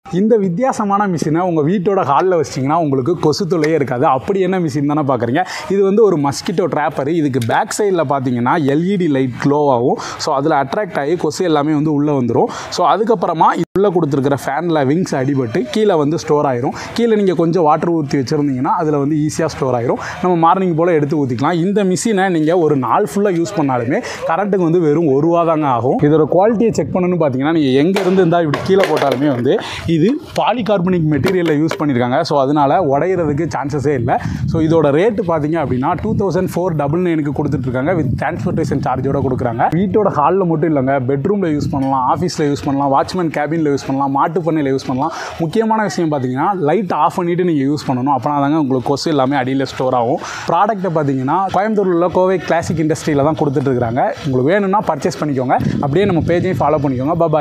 இந்த வித்தியாசமான மிஷினை உங்கள் வீட்டோட ஹாலில் வச்சிட்டிங்கன்னா உங்களுக்கு கொசு தொல்லையே இருக்காது அப்படி என்ன மிஷின் தானே பார்க்குறீங்க இது வந்து ஒரு மஸ்கிட்டோ ட்ராப்பர் இதுக்கு பேக் சைடில் பார்த்தீங்கன்னா எல்இடி லைட் க்ளோ ஆகும் ஸோ அதில் அட்ராக்ட் ஆகி கொசு எல்லாமே வந்து உள்ளே வந்துடும் ஸோ அதுக்கப்புறமா உள்ளே கொடுத்துருக்கிற ஃபேனில் விங்ஸ் அடிபட்டு கீழே வந்து ஸ்டோர் ஆயிரும் கீழே நீங்கள் கொஞ்சம் வாட்டர் ஊற்றி வச்சுருந்தீங்கன்னா அதில் வந்து ஈஸியாக ஸ்டோர் ஆயிரும் நம்ம மார்னிங் போல் எடுத்து ஊற்றிக்கலாம் இந்த மிஷினை நீங்கள் ஒரு நாள் ஃபுல்லாக யூஸ் பண்ணாலுமே கரண்ட்டுக்கு வந்து வெறும் ஒரு ரூபா தாங்க ஆகும் இதோட குவாலிட்டியை செக் பண்ணணும்னு பார்த்தீங்கன்னா நீங்கள் எங்கே இருந்து இருந்தால் இப்படி கீழே போட்டாலுமே வந்து இது பாலிகார்பனிக் மெட்டீரியலில் யூஸ் பண்ணியிருக்காங்க ஸோ அதனால் உடையிறதுக்கு சான்சஸே இல்லை ஸோ இதோட ரேட்டு பார்த்தீங்க அப்படின்னா டூ தௌசண்ட் ஃபோர் டபுள் நைனுக்கு கொடுத்துட்ருக்காங்க வித் டிரான்ஸ்போர்ட்டேஷன் சார்ஜோட கொடுக்குறாங்க வீட்டோட ஹாலில் மட்டும் இல்லைங்க பெட்ரூமில் யூஸ் பண்ணலாம் ஆஃபீஸில் யூஸ் பண்ணலாம் வாட்ச்மேன் கேபினில் யூஸ் பண்ணலாம் மாட்டு பண்ணையில் யூஸ் பண்ணலாம் முக்கியமான விஷயம் பார்த்தீங்கன்னா லைட் ஆஃப் பண்ணிவிட்டு நீங்கள் யூஸ் பண்ணணும் அப்போனா தாங்க உங்களுக்கு கொசு எல்லாமே அடியில் ஸ்டோர் ஆகும் ப்ராடக்ட்டை பார்த்தீங்கன்னா கோயம்புத்தூரில் உள்ள கோவை கிளாசிக் இண்டஸ்ட்ரியில் தான் கொடுத்துட்ருக்காங்க உங்களுக்கு வேணும்னா பர்ச்சேஸ் பண்ணிக்கோங்க அப்படியே நம்ம பேஜையும் ஃபாலோ பண்ணிக்கோங்க பாய்